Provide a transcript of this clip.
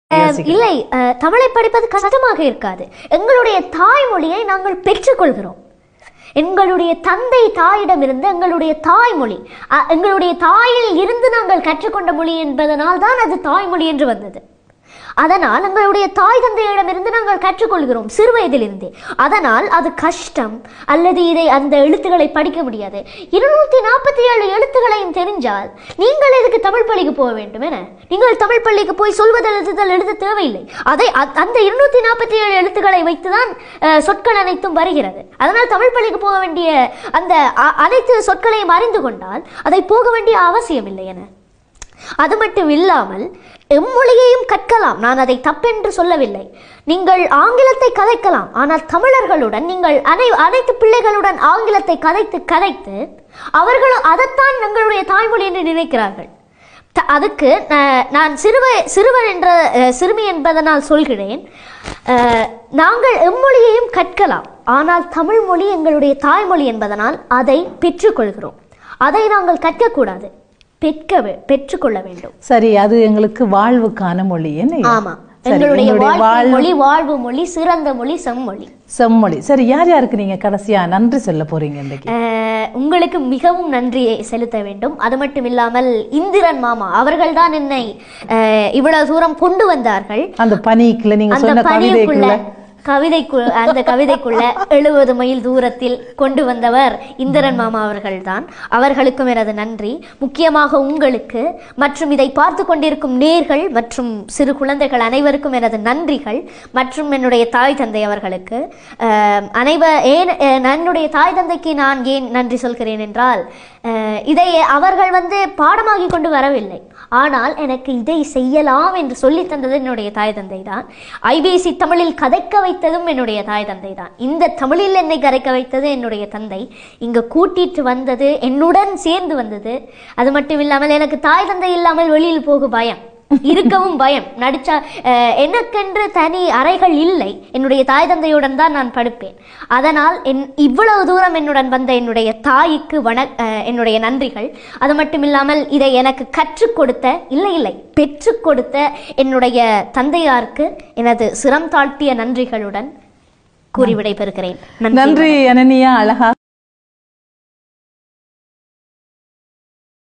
யோசிக்கிறேன். இல்லை அஹ், தமிழை படிப்பது கஷ்டமாக இருக்காது எங்களுடைய தாய்மொழியை நாங்கள் பெற்றுக்கொள்கிறோம் எங்களுடைய தந்தை தாயிடமிருந்து எங்களுடைய தாய்மொழி அ- எங்களுடைய தாயில் இருந்து நாங்கள் கற்றுக்கொண்ட மொழி என்பதனால் தான் அது தாய்மொழி என்று வந்தது அதனால் எங்களுடைய தாய் தந்தையிடமிருந்து நாங்கள் கற்றுக்கொள்கிறோம் சிறு வயதிலிருந்தே அதனால் அது கஷ்டம் அல்லது இதை அந்த எழுத்துக்களை படிக்க முடியாது இருநூத்தி நாற்பத்தி ஏழு எழுத்துக்களையும் தெரிஞ்சால் நீங்கள் எதுக்கு தமிழ் பள்ளிக்கு போக வேண்டும் என நீங்கள் தமிழ் பள்ளிக்கு போய் சொல்வது எழுதுதல் எழுத தேவையில்லை அதை அ- அந்த இருநூத்தி நாற்பத்தி ஏழு எழுத்துக்களை வைத்துதான் அஹ், சொற்கள் அனைத்தும் வருகிறது அதனால் தமிழ் பள்ளிக்கு போக வேண்டிய அந்த அ- அனைத்து சொற்களையும் அறிந்து கொண்டால் அதை போக வேண்டிய அவசியம் இல்லை என அது மட்டும் இல்லாமல் எம்மொழியையும் கற்கலாம் நான் அதை தப்பென்று சொல்லவில்லை நீங்கள் ஆங்கிலத்தை கதைக்கலாம் ஆனால் தமிழர்களுடன் நீங்கள் அனை அனைத்து பிள்ளைகளுடன் ஆங்கிலத்தை கதைத்து கதைத்து அவர்களும் அதைத்தான் எங்களுடைய தாய்மொழி என்று நினைக்கிறார்கள் த- அதுக்கு அஹ், நான் சிறுவ சிறுவன் என்ற அஹ், சிறுமி என்பதனால் சொல்கிறேன் அஹ், நாங்கள் எம்மொழியையும் கற்கலாம் ஆனால் தமிழ் மொழி எங்களுடைய தாய்மொழி என்பதனால் அதை பெற்றுக்கொள்கிறோம் அதை நாங்கள் கற்கக்கூடாது பெற்க வே- பெற்றுக்கொள்ள வேண்டும் சரி அது எங்களுக்கு வாழ்வுக்கான மொழி என்ன ஆமா சரி, எங்களுடைய எங்களுடைய வாழ்க்கை வாழ்வு மொழி வாழ்வு மொழி சிறந்த மொழி செம்மொழி செம்மொழி சரி யார் யாருக்கு நீங்க கடைசியா நன்றி சொல்ல போறீங்க இன்னைக்கு அஹ், உங்களுக்கு மிகவும் நன்றியை செலுத்த வேண்டும் அது மட்டும் இல்லாமல் இந்திரன் மாமா அவர்கள்தான் என்னை அஹ், இவ்வளவு தூரம் கொண்டு வந்தார்கள் அந்த பனிக்குள்ள நீங்க அந்த சொன்ன பணிக்குள்ள கவிதைக்குள்ள கவிதைக்கு அந்த கவிதைக்குள்ள எழுபது மைல் தூரத்தில் கொண்டு வந்தவர் இந்திரன் மாமா அவர்கள்தான் அவர்களுக்கும் எனது நன்றி முக்கியமாக உங்களுக்கு மற்றும் இதை பார்த்து கொண்டிருக்கும் நேர்கள் மற்றும் சிறு குழந்தைகள் அனைவருக்கும் எனது நன்றிகள் மற்றும் என்னுடைய தாய் தந்தை அவர்களுக்கு அஹ், அனைவர் ஏன் அஹ், என்னுடைய தாய் தந்தைக்கு நான் ஏன் நன்றி சொல்கிறேன் என்றால் அஹ், இதை அவர்கள் வந்து பாடமாகி கொண்டு வரவில்லை ஆனால் எனக்கு இதை செய்யலாம் என்று சொல்லி தந்தது என்னுடைய தாய் தந்தை தான் ஐபிசி தமிழில் கதைக்க வைத்ததும் என்னுடைய தாய் தந்தை தான் இந்த தமிழில் என்னை கரைக்க வைத்தது என்னுடைய தந்தை இங்க கூட்டிட்டு வந்தது என்னுடன் சேர்ந்து வந்தது அது மட்டும் இல்லாமல் எனக்கு தாய் தந்தை இல்லாமல் வெளியில் போக பயம் இருக்கவும் பயம் நடிச்சா அஹ், எனக்கென்று தனி அறைகள் இல்லை என்னுடைய தாய் தந்தையுடன் தான் நான் படுப்பேன் அதனால் என் இவ்வளவு தூரம் என்னுடன் வந்த என்னுடைய தாய்க்கு வண அஹ், என்னுடைய நன்றிகள் அது மட்டும் இல்லாமல் இதை எனக்கு கற்றுக் கொடுத்த இல்லை இல்லை பெற்றுக் கொடுத்த என்னுடைய தந்தையாருக்கு எனது சிரம் தாழ்த்திய நன்றிகளுடன் கூறி விடைபெறுகிறேன் நன்றி நன்றி அனன்யா அழகா